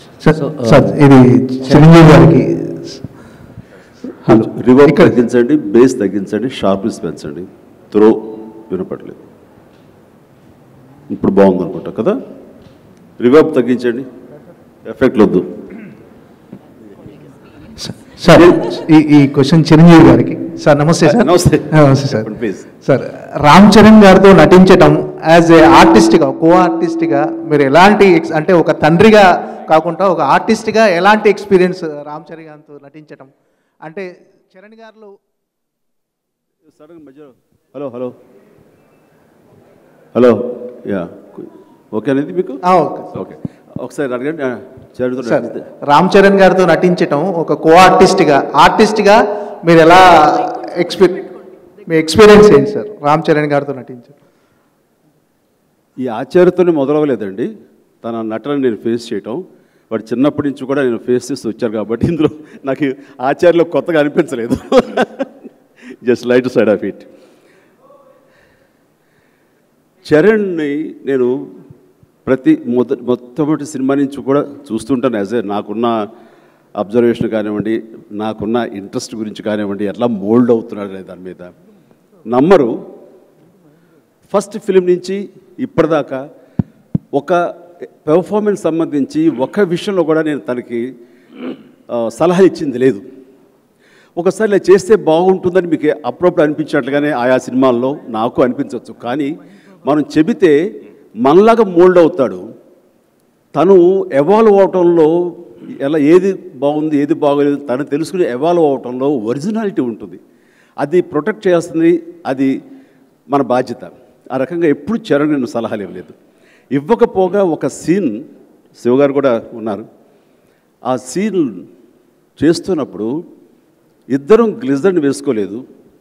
Sir sir ఇది చిరంజీవి గారికి hello reverb ఇక్కడ తగ్గించండి బేస్ తగ్గించండి షార్ప్నెస్ పెంచండి త్రో వినపడలేదు ఇప్పుడు బాగుంది అనుకుంటా కదా రివర్బ్ తగ్గించండి ఎఫెక్ట్లు వద్దు సార్ ఈ ఈ క్వశ్చన్ చిరంజీవి గారికి సార్ నమస్తే సార్ నమస్తే. నమస్తే సార్ చెప్పండి, please. సార్ రామ్ చరణ్ గారితో నటించటం యాజ్ ఏ ఆర్టిస్ట్గా కో ఆర్టిస్ట్గా మీరు ఎలాంటి ex- అంటే ఒక తండ్రిగా కాకుండా ఒక ఆర్టిస్ట్గా ఎలాంటి ఎక్స్పీరియన్స్ రామ్ చరణ్ గారితో నటించటం అంటే చరణ్ గారు సడన్ మధ్యలో hello hello hello ya okay అనేది మీకు ఓకే ఓకే ఒకసారి అడగండి ఆ, చరణ్తో సార్ నడిస్తే. రామ్ చరణ్ గారితో నటించటం ఒక కో ఆర్టిస్ట్గా ఆర్టిస్ట్గా మీరు ఎలా ఎక్స్పీరి మీ ఎక్స్పీరియన్స్ ఏంటి సార్ రామ్ చరణ్ గారితో నటించడం ఈ ఆచార్యతోనే మొదలవ్వలేదండి తన నటనని నేను ఫేస్ చేయటం వాడు చిన్నప్పటి నుంచి కూడా నేను ఫేస్ చేస్తూ వచ్చాను కాబట్టి ఇందులో నాకు ఆచార్యలో కొత్తగా అనిపించలేదు just light side of it చరణ్ని నేను ప్రతి మొద మొట్టమొదటి సినిమా నుంచి కూడా చూస్తుంటాను యాజ్ ఏ నాకున్న అబ్జర్వేషన్ కానివ్వండి నాకున్న ఇంట్రెస్ట్ గురించి కానివ్వండి ఎట్లా మోల్డ్ అవుతున్నాడు అనే దాని మీద నమ్మరు ఫస్ట్ ఫిలిం నుంచి ఇప్పటిదాకా ఒక పెర్ఫార్మెన్స్ సంబంధించి ఒక విషయంలో కూడా నేను తనకి ఆ, సలహా ఇచ్చింది లేదు ఒకసారి ఇలా చేస్తే బాగుంటుందని మీకు అప్పుడప్పుడు అనిపించినట్లుగానే ఆయా సినిమాల్లో నాకు అనిపించవచ్చు కానీ మనం చెబితే మనలాగా మోల్డ్ అవుతాడు తను ఎవాల్వ్ అవటంలో ఎలా ఏది బాగుంది ఏది బాగోలేదు తను తెలుసుకుని ఎవాల్వ్ అవటంలో ఒరిజినాలిటీ ఉంటుంది అది ప్రొటెక్ట్ చేయాల్సింది అది మన బాధ్యత ఆ రకంగా ఎప్పుడు చరణ్ నేను సలహాలు ఇవ్వలేదు ఇవ్వకపోగా ఒక సీన్ శివగారు కూడా ఉన్నారు ఆ సీన్ చేస్తున్నప్పుడు ఇద్దరం గ్లిజర్ని వేసుకోలేదు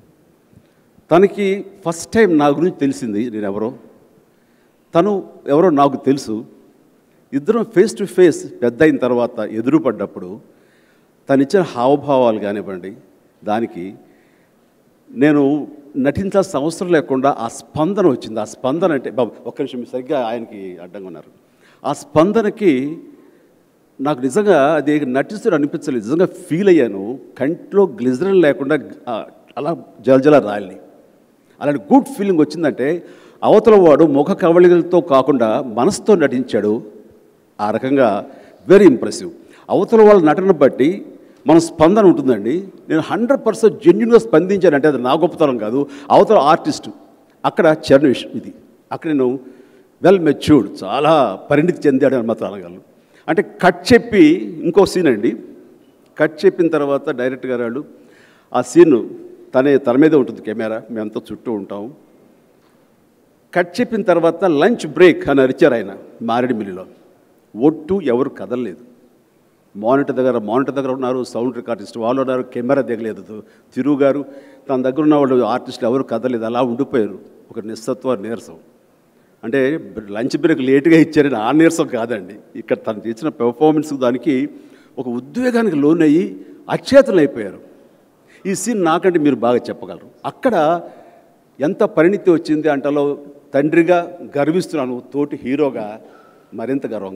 తనకి ఫస్ట్ టైం నా గురించి తెలిసింది నేను ఎవరో తను ఎవరో నాకు తెలుసు ఇద్దరం ఫేస్ టు ఫేస్ పెద్ద అయిన తర్వాత ఎదురుపడ్డప్పుడు తను ఇచ్చిన హావభావాలు కానివ్వండి దానికి నేను నటించాల్సిన అవసరం లేకుండా ఆ స్పందన వచ్చింది ఆ స్పందన అంటే బాబు ఒక్క నిమిషం మీరు సరిగ్గా ఆయనకి అడ్డంగా ఉన్నారు ఆ స్పందనకి నాకు నిజంగా అది నటిస్తూ అనిపించలేదు నిజంగా ఫీల్ అయ్యాను కంట్లో గ్లిజరన్ లేకుండా ఆ, అలా జలజల రాలి అలాంటి గుడ్ ఫీలింగ్ వచ్చిందంటే అవతల వాడు ముఖ కవళికలతో కాకుండా మనసుతో నటించాడు ఆ రకంగా వెరీ ఇంప్రెసివ్ అవతల వాళ్ళ నటన బట్టి మన స్పందన ఉంటుందండి నేను హండ్రెడ్ పర్సెంట్ జెన్యున్గా స్పందించానంటే అది నా గొప్పతనం కాదు అవతల ఆర్టిస్ట్ అక్కడ చరణ్ విషయం ఇది అక్కడ నేను వెల్ మెచ్యూర్డ్ చాలా పరిణితి చెందాడు అని మాత్రం అనగలను అంటే కట్ చెప్పి ఇంకో సీన్ అండి కట్ చెప్పిన తర్వాత డైరెక్ట్ గారు వాళ్ళు ఆ సీన్ తనే తన మీదే ఉంటుంది కెమెరా మేమంతా చుట్టూ ఉంటాం కట్ చెప్పిన తర్వాత లంచ్ బ్రేక్ అని అరిచారు ఆయన మారేడుమిల్లిలో ఒట్టు ఎవరు కదలలేదు మానిటర్ దగ్గర మానిటర్ దగ్గర ఉన్నారు సౌండ్ రికార్డిస్ట్ వాళ్ళు ఉన్నారు కెమెరా దిగలేదు తిరుగు గారు తన దగ్గర ఉన్న వాళ్ళు ఆర్టిస్టులు ఎవరు కదలేదు అలా ఉండిపోయారు ఒక నిస్సత్వ నీరసం అంటే లంచ్ బ్రేక్ లేట్గా ఇచ్చారని ఆ నీరసం కాదండి ఇక్కడ తను చేసిన పెర్ఫార్మెన్స్ దానికి ఒక ఉద్వేగానికి లోనయ్యి అచేతనైపోయారు అయిపోయారు ఈ సీన్ నాకంటే మీరు బాగా చెప్పగలరు అక్కడ ఎంత పరిణితి వచ్చింది అంటలో తండ్రిగా గర్విస్తున్నాను తోటి హీరోగా మరింత గర్వం